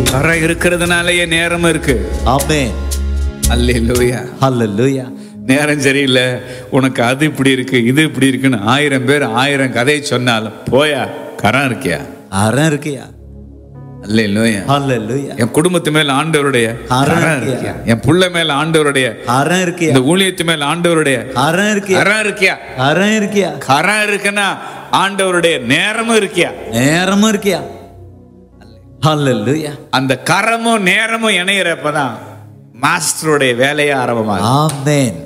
கரை இருக்கிறதுனாலயே நேரம் இருக்கு ஆமென் அல்லேலூயா ஹalleluya நேரம் சரியில்லை உனக்கு அது இப்படி இருக்கு இது இப்படி இருக்குன்னு ஆயிரம் பேர் ஆயிரம் கதையை சொன்னாலும் போயா கரம் இருக்கியா அறம் இருக்கியா அல்லேலூயா ஹalleluya என் குடும்பத்து மேல ஆண்டவருடைய கரம் கரம் இருக்கியா? இருக்கியா என் புள்ள மேல ஆண்டவருடைய அறம் இருக்கியா இந்த ஊழியத்து மேல ஆண்டவருடைய அறம் இருக்கியா கரம் இருக்கியா அறம் இருக்கியா கரம் இருக்குன்னா ஆண்டவருடைய நேரமும் இருக்கியா நேரமும் இருக்கியா ஹalleluya அந்த கரமும் நேரமும் இணையிறப்பதான் மாஸ்டருடைய வேலையே ஆரம்பமாகும் ஆமென்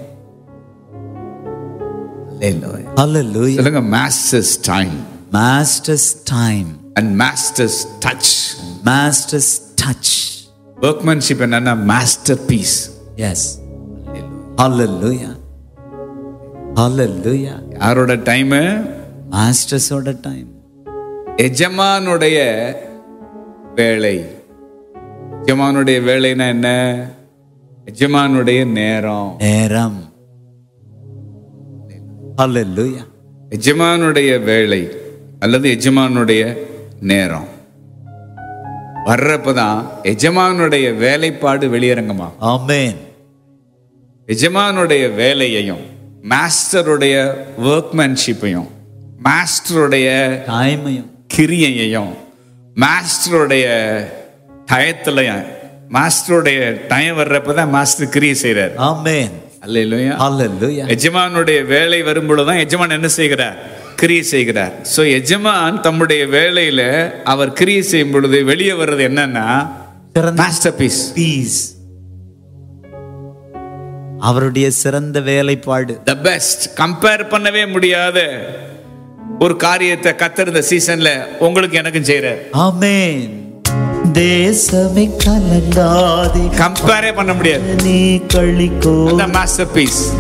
Hallelujah. ஹalleluya சொல்லுங்க master's time master's time and master's touch master's touch workmanship என்னன்னா masterpiece yes hallelujah hallelujah யாரோட டைம் master's ஓட time எஜமானுடைய வேலை எஜமானுடைய வேலைன்னா என்ன எஜமானுடைய நேரம் நேரம் hallelujah எஜமானுடைய வேலை அல்லது எஜமானுடைய நேரம் வர்றப்பதான் எஜமானுடைய வேலைப்பாடு வெளியரங்கமா amen எஜமானுடைய வேலையையும் மாஸ்டருடைய ஒர்க்மேன்ஷிப்பையும் மாஸ்டருடைய டைமையும் கிரியையையும் மாஸ்டருடைய டயத்துலையும் மாஸ்டருடைய டயம் வர்றப்பதான் மாஸ்டர் கிரியை செய்கிறார் amen அல்ல இல்லையா hallelujah எஜமானுடைய வேலை வரும்பொழுதுதான் எஜமான் என்ன செய்கிறார் கிரியை செய்கிறார் சோ எஜமான் தம்முடைய வேலையில அவர் கிரியை செய்யும் பொழுது வெளியே வர்றது என்னன்னா சிறந்த மாஸ்டர் பீஸ் பீஸ் அவருடைய சிறந்த வேலைப்பாடு த பெஸ்ட் கம்பேர் பண்ணவே முடியாத ஒரு காரியத்தை கத்தர் இந்த சீசன்ல உங்களுக்கு எனக்கும் செய்யறார் ஆமென் தேசமே கலங்காதே கம்பேரே பண்ண முடியாது நீ கழிக்கோ அந்த மாஸ்டர் பீஸ்